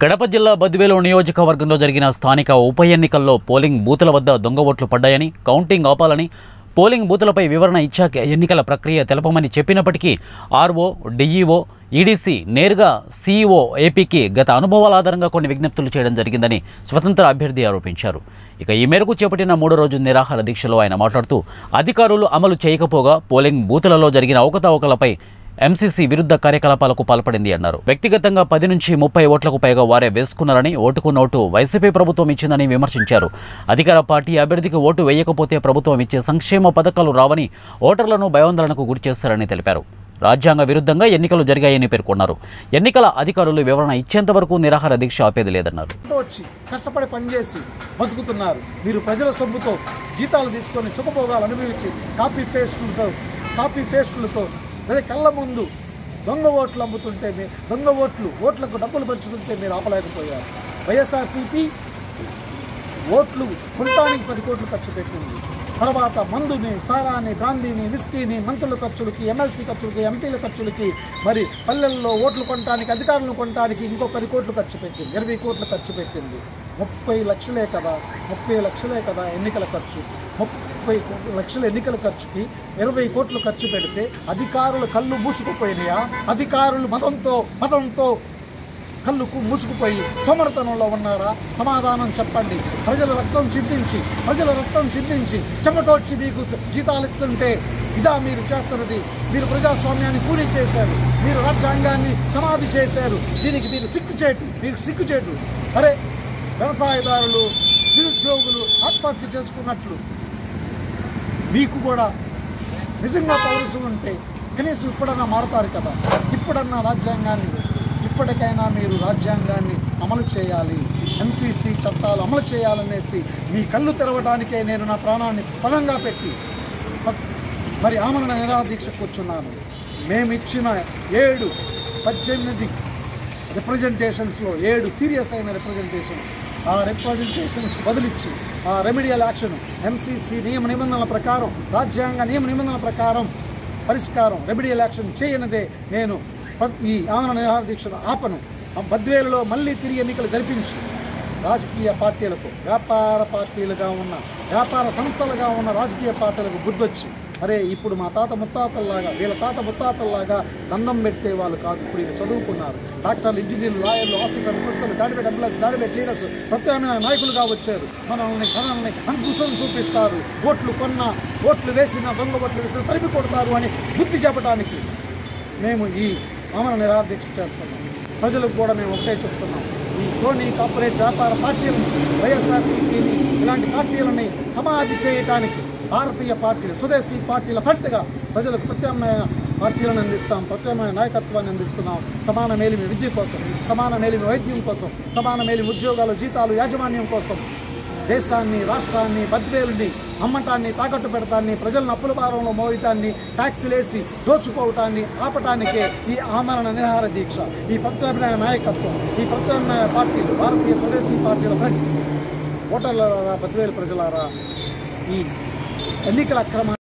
కడప జిల్లా బద్వేలు నియోజకవర్గంలో జరిగిన స్థానిక ఉప ఎన్నికల్లో పోలింగ్ బూతుల వద్ద దొంగ ఓట్లు పడ్డాయని కౌంటింగ్ ఆపాలని పోలింగ్ బూతులపై వివరణ ఇచ్చాక ఎన్నికల ప్రక్రియ తెలపమని చెప్పినప్పటికీ ఆర్ఓ డిఈఓ ఈడీసీ నేరుగా సీఈఓ ఏపీకి గత అనుభవాల ఆధారంగా కొన్ని విజ్ఞప్తులు చేయడం జరిగిందని స్వతంత్ర అభ్యర్థి ఆరోపించారు ఇక ఈ మేరకు చేపట్టిన మూడో రోజు నిరాహార దీక్షలో ఆయన మాట్లాడుతూ అధికారులు అమలు చేయకపోగా పోలింగ్ బూతులలో జరిగిన అవకతవకలపై ఎంసీసీ విరుద్ధ కార్యకలాపాలకు పాల్పడింది అన్నారు వ్యక్తిగతంగా పది నుంచి ముప్పై ఓట్లకు పైగా వారే వేసుకున్నారని ఓటుకు నోటు వైసీపీ ప్రభుత్వం ఇచ్చిందని విమర్శించారు అధికార పార్టీ అభ్యర్థికి ఓటు వేయకపోతే ప్రభుత్వం ఇచ్చే సంక్షేమ పథకాలు రావని ఓటర్లను భయాందోళనకు గురి చేస్తారని తెలిపారు రాజ్యాంగ విరుద్ధంగా ఎన్నికలు జరిగాయని పేర్కొన్నారు ఎన్నికల అధికారులు వివరణ ఇచ్చేంత వరకు నిరాహార దీక్ష ఆపేది లేదన్నారు ఇంట్లో వచ్చి కష్టపడి పనిచేసి బతుకుతున్నారు మీరు ప్రజల సొమ్ముతో జీతాలు తీసుకొని సుఖభోగాలు అనుభవించి కాపీ పేస్టులతో కాపీ పేస్టులతో అదే కళ్ళ ముందు దొంగ ఓట్లు అమ్ముతుంటే మీ దొంగ ఓట్లు ఓట్లకు డబ్బులు పంచుతుంటే మీరు ఆపలేకపోయారు వైఎస్ఆర్సీపీ ఓట్లు కొనటానికి పది కోట్లు ఖర్చు పెట్టింది తర్వాత మందుని సారాని బ్రాందీని విస్కీని మంత్రుల ఖర్చులకి ఎమ్మెల్సీ ఖర్చులకి ఎంపీల ఖర్చులకి మరి పల్లెల్లో ఓట్లు కొనడానికి అధికారులను కొనడానికి ఇంకో పది కోట్లు ఖర్చు పెట్టింది ఇరవై కోట్లు ఖర్చు పెట్టింది ముప్పై లక్షలే కదా ముప్పై లక్షలే కదా ఎన్నికల ఖర్చు ముప్పై లక్షల ఎన్నికల ఖర్చుకి ఇరవై కోట్లు ఖర్చు పెడితే అధికారులు కళ్ళు మూసుకుపోయినాయా అధికారులు మతంతో మతంతో కళ్ళుకు మూసుకుపోయి సమర్థనంలో ఉన్నారా సమాధానం చెప్పండి ప్రజల రక్తం చిందించి ప్రజల రక్తం చిందించి చెమటోడ్చి మీకు జీతాలు ఇస్తుంటే ఇదా మీరు చేస్తున్నది మీరు ప్రజాస్వామ్యాన్ని కూలీ చేశారు మీరు రాజ్యాంగాన్ని సమాధి చేశారు దీనికి మీరు సిగ్గుచేటు మీరు సిగ్గుచేటు అరే వ్యవసాయదారులు నిరుద్యోగులు ఆత్మహత్య చేసుకున్నట్లు మీకు కూడా నిజంగా పౌరుషం ఉంటే కనీసం ఇప్పుడన్నా మారుతారు కదా ఇప్పుడన్నా రాజ్యాంగాన్ని ఇప్పటికైనా మీరు రాజ్యాంగాన్ని అమలు చేయాలి ఎంసీసీ చట్టాలు అమలు చేయాలనేసి మీ కళ్ళు తెరవడానికే నేను నా ప్రాణాన్ని పణంగా పెట్టి ప- మరి ఆమరణ నిరాదీక్ష కూర్చున్నాను మేమిచ్చిన ఏడు పద్దెనిమిది రిప్రజెంటేషన్స్లో ఏడు సీరియస్ అయిన రిప్రజెంటేషన్ ఆ రిప్రజెంటేషన్స్ బదులిచ్చి ఆ రెమిడియల్ యాక్షన్ ఎంసీసీ నియమ నిబంధనల ప్రకారం రాజ్యాంగ నియమ నిబంధనల ప్రకారం పరిష్కారం రెమిడియల్ యాక్షన్ చేయనిదే నేను ప- ఈ ఆంధ్ర నిరాహార దీక్షను ఆపను ఆ బద్వేలులో మళ్ళీ తిరిగి ఎన్నికలు జరిపించి రాజకీయ పార్టీలకు వ్యాపార పార్టీలుగా ఉన్న వ్యాపార సంస్థలుగా ఉన్న రాజకీయ పార్టీలకు బుద్ధొచ్చి అరే ఇప్పుడు మా తాత ముత్తాతల్లాగా వీళ్ళ తాత ముత్తాతల్లాగా దండం పెట్టే వాళ్ళు కాదు ఇప్పుడు ఇది చదువుకున్నారు డాక్టర్లు ఇంజనీర్లు లాయర్లు ఆఫీసర్లు ప్రొఫెసర్లు దాడిపెట్టి అంబులెన్స్ దాడిపెట్టి లీడర్స్ ప్రత్యామ్నాయ నాయకులుగా వచ్చారు మనల్ని మనల్ని అంకుశం చూపిస్తారు ఓట్లు కొన్న ఓట్లు వేసిన దొంగ ఓట్లు వేసిన తరిమి కొడతారు అని బుద్ధి చెప్పడానికి మేము ఈ ఆమరణ నిరాహార దీక్ష చేస్తున్నాం ప్రజలకు కూడా మేము ఒకటే చెప్తున్నాం ఈ క్రోనీ కార్పొరేట్ వ్యాపార పార్టీలను వైఎస్ఆర్సీపీని ఇలాంటి పార్టీలని సమాధి చేయడానికి భారతీయ పార్టీలు స్వదేశీ పార్టీల ఫ్రంట్గా ప్రజలకు ప్రత్యామ్నాయ పార్టీలను అందిస్తాం ప్రత్యామ్నాయ నాయకత్వాన్ని అందిస్తున్నాం సమాన మేలిమి విద్య కోసం సమాన మేలిమి వైద్యం కోసం సమాన మేలిమి ఉద్యోగాలు జీతాలు యాజమాన్యం కోసం దేశాన్ని రాష్ట్రాన్ని బద్వేలుని అమ్మటాన్ని తాకట్టు పెడతాన్ని ప్రజలను అప్పుల భారంలో మోయటాన్ని ట్యాక్సీలేసి దోచుకోవటాన్ని ఆపటానికే ఈ ఆమరణ నిరాహార దీక్ష ఈ ప్రత్యామ్నాయ నాయకత్వం ఈ ప్రత్యామ్నాయ పార్టీలు భారతీయ స్వదేశీ పార్టీల ఫ్రంట్ ఓటర్లారా బద్వేలు ప్రజలారా ఈ ఎన్నికల అక్రమ